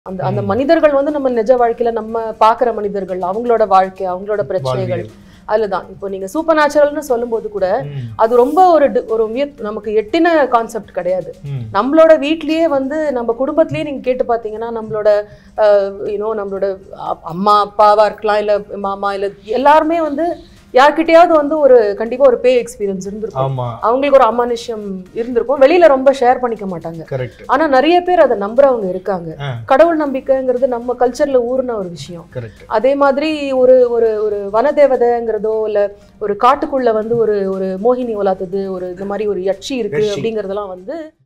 அந்த அந்த ம். மனிதர்கள் வந்து நம்ம நிஜ வாழ்க்கையில நம்ம பாக்குற மனிதர்கள் அவங்களோட வாழ்க்கை அவங்களோட பிரச்சனைகள் வாழ்வியல். அதுலதான் இப்போ நீங்க சூப்பர் நேச்சுரல்னு சொல்லும்போது கூட ம், அது ரொம்ப ஒரு டி- ஒரு உயர்- நமக்கு எட்டின கான்செப்ட் கிடையாது ம், நம்மளோட வீட்லயே வந்து நம்ம குடும்பத்திலேயே நீங்க கேட்டு பார்த்தீங்கன்னா நம்மளோட யூனோ நம்மளோட அ- அம்மா அப்பாவா இருக்கலாம் இல்ல மாமா இல்ல எல்லாருமே வந்து யார்கிட்டயாவது வந்து ஒரு கண்டிப்பா ஒரு பே எக்ஸ்பீரியன்ஸ் இருந்திருக்கும் ஆமா அவங்களுக்கு ஒரு அமானுஷ்யம் இருந்திருக்கும் வெளியில ரொம்ப ஷேர் பண்ணிக்க மாட்டாங்க கரெக்ட் ஆனா நிறைய பேர் அதை நம்புறவங்க இருக்காங்க ஆ. கடவுள் நம்பிக்கைங்கிறது நம்ம கல்ச்சர்ல ஊர்ன ஒரு விஷயம் கரெக்ட் அதே மாதிரி ஒரு ஒரு ஒரு வனதேவதைங்கிறதோ இல்ல ஒரு காட்டுக்குள்ள வந்து ஒரு ஒரு மோகினி உலாத்துது ஒரு இந்த மாதிரி ஒரு யட்சி இருக்கு யட்சி. அப்படிங்கறதெல்லாம் வந்து